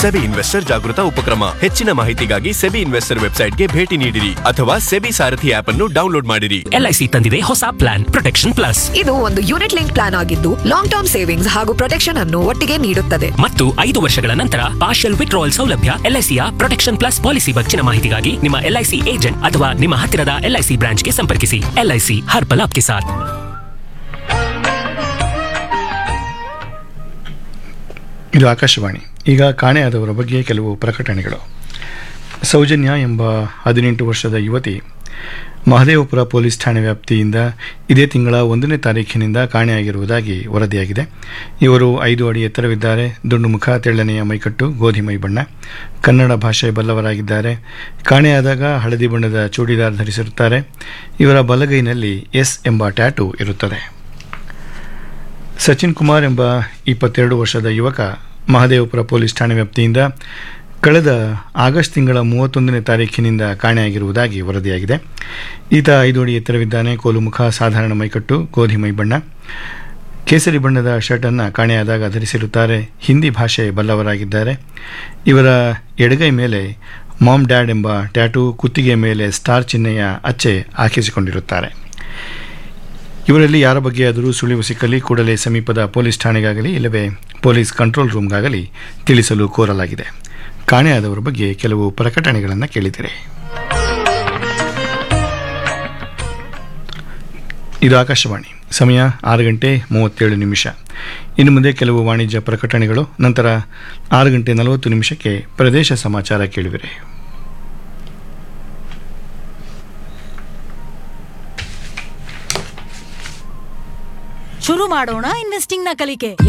SEBI investor ಜಾಗೃತ ಉಪಕ್ರಮ ಹೆಚ್ಚಿನ ಮಾಹಿತಿಗಾಗಿ ಸೆಬಿ ಇನ್ವೆಸ್ಟರ್ ವೆಬ್ಸೈಟ್ಗೆ ಭೇಟಿ ನೀಡಿರಿ ಅಥವಾ ಸೆಬಿ ಸಾರಥಿ ಆಪ್ ಅನ್ನು ಡೌನ್ಲೋಡ್ ಮಾಡಿರಿ ಎಲ್ಐಸಿ ತಂದಿದೆ ಹೊಸ ಪ್ಲಾನ್ ಪ್ರೊಟೆಕ್ಷನ್ ಪ್ಲಸ್ ಇದು ಒಂದು ಯೂನಿಟ್ ಲಿಂಕ್ ಪ್ಲಾನ್ ಆಗಿದ್ದು ಲಾಂಗ್ ಟರ್ಮ್ ಸೇವಿಂಗ್ಸ್ ಹಾಗೂ ಪ್ರೊಟೆಕ್ಷನ್ ಅನ್ನು ಒಟ್ಟಿಗೆ ನೀಡುತ್ತದೆ ಮತ್ತು ಐದು ವರ್ಷಗಳ ನಂತರ ಪಾರ್ಷಿಯಲ್ ವಿಡ್ರಾವಲ್ ಸೌಲಭ್ಯ ಎಲ್ಐಸಿಯ ಪ್ರೊಟೆಕ್ಷನ್ ಪ್ಲಸ್ ಪಾಲಿಸಿ ಹೆಚ್ಚಿನ ಮಾಹಿತಿಗಾಗಿ ನಿಮ್ಮ ಎಲ್ಐಸಿ ಏಜೆಂಟ್ ಅಥವಾ ನಿಮ್ಮ ಹತ್ತಿರದ ಎಲ್ಐಸಿ ಬ್ರಾಂಚ್ಗೆ ಸಂಪರ್ಕಿಸಿ ಎಲ್ಐಸಿ ಹರ್ ಪಲ್ ಆಪ್ಗೆ ಸಾಥ್ ಇದು ಆಕಾಶವಾಣಿ ಈಗ ಕಾಣೆಯಾದವರ ಬಗ್ಗೆ ಕೆಲವು ಪ್ರಕಟಣೆಗಳು ಸೌಜನ್ಯ ಎಂಬ ಹದಿನೆಂಟು ವರ್ಷದ ಯುವತಿ ಮಹದೇವಪುರ ಪೊಲೀಸ್ ಠಾಣೆ ವ್ಯಾಪ್ತಿಯಿಂದ ಇದೇ ತಿಂಗಳ ಒಂದನೇ ತಾರೀಖಿನಿಂದ ಕಾಣೆಯಾಗಿರುವುದಾಗಿ ವರದಿಯಾಗಿದೆ ಇವರು ಐದು ಅಡಿ ಎತ್ತರವಿದ್ದಾರೆ ದುಂಡು ಮುಖ ತೆಳ್ಳನೆಯ ಮೈಕಟ್ಟು ಗೋಧಿ ಮೈ ಬಣ್ಣ ಕನ್ನಡ ಭಾಷೆ ಬಲ್ಲವರಾಗಿದ್ದಾರೆ ಕಾಣೆಯಾದಾಗ ಹಳದಿ ಬಣ್ಣದ ಚೂಡಿದಾರ್ ಧರಿಸಿರುತ್ತಾರೆ ಇವರ ಬಲಗೈನಲ್ಲಿ ಎಸ್ ಎಂಬ ಟ್ಯಾಟೂ ಇರುತ್ತದೆ ಸಚಿನ್ ಕುಮಾರ್ ಎಂಬ ಇಪ್ಪತ್ತೆರಡು ವರ್ಷದ ಯುವಕ ಮಹದೇವಪುರ ಪೊಲೀಸ್ ಠಾಣೆ ವ್ಯಾಪ್ತಿಯಿಂದ ಕಳೆದ ಆಗಸ್ಟ್ ತಿಂಗಳ ಮೂವತ್ತೊಂದನೇ ತಾರೀಖಿನಿಂದ ಕಾಣೆಯಾಗಿರುವುದಾಗಿ ವರದಿಯಾಗಿದೆ ಈತ ಐದು ಅಡಿ ಎತ್ತರವಿದ್ದಾನೆ ಕೋಲು ಮುಖ ಸಾಧಾರಣ ಮೈಕಟ್ಟು ಗೋಧಿ ಮೈ ಬಣ್ಣ ಕೇಸರಿ ಬಣ್ಣದ ಶರ್ಟನ್ನು ಕಾಣೆಯಾದಾಗ ಧರಿಸಿರುತ್ತಾರೆ ಹಿಂದಿ ಭಾಷೆ ಬಲ್ಲವರಾಗಿದ್ದಾರೆ ಇವರ ಎಡಗೈ ಮೇಲೆ ಮಾಮ್ ಡ್ಯಾಡ್ ಎಂಬ ಟ್ಯಾಟೂ ಕುತ್ತಿಗೆ ಮೇಲೆ ಸ್ಟಾರ್ ಚಿಹ್ನೆಯ ಅಚ್ಚೆ ಹಾಕಿಸಿಕೊಂಡಿರುತ್ತಾರೆ ಇವರಲ್ಲಿ ಯಾರ ಬಗ್ಗೆ ಆದರೂ ಸುಳಿವು ಸಿಕ್ಕಲ್ಲಿ ಕೂಡಲೇ ಸಮೀಪದ ಪೊಲೀಸ್ ಠಾಣೆಗಾಗಲಿ ಇಲ್ಲವೇ ಪೊಲೀಸ್ ಕಂಟ್ರೋಲ್ ರೂಮ್ಗಾಗಲಿ ತಿಳಿಸಲು ಕೋರಲಾಗಿದೆ ಕಾಣೆಯಾದವರ ಬಗ್ಗೆ ಕೆಲವು ಪ್ರಕಟಣೆಗಳನ್ನು ಕೇಳಿದರೆ ಇದು ಆಕಾಶವಾಣಿ ಸಮಯ ಆರು ಗಂಟೆ ಮೂವತ್ತೇಳು ನಿಮಿಷ ಇನ್ನು ಮುಂದೆ ಕೆಲವು ವಾಣಿಜ್ಯ ಪ್ರಕಟಣೆಗಳು ನಂತರ ಆರು ಗಂಟೆ ನಲವತ್ತು ನಿಮಿಷಕ್ಕೆ ಪ್ರದೇಶ ಸಮಾಚಾರ ಕೇಳುವಿರೆ ಶುರು ಮಾಡೋಣ ಇನ್ವೆಸ್ಟಿಂಗ್ ನ ಕಲಿಕೆ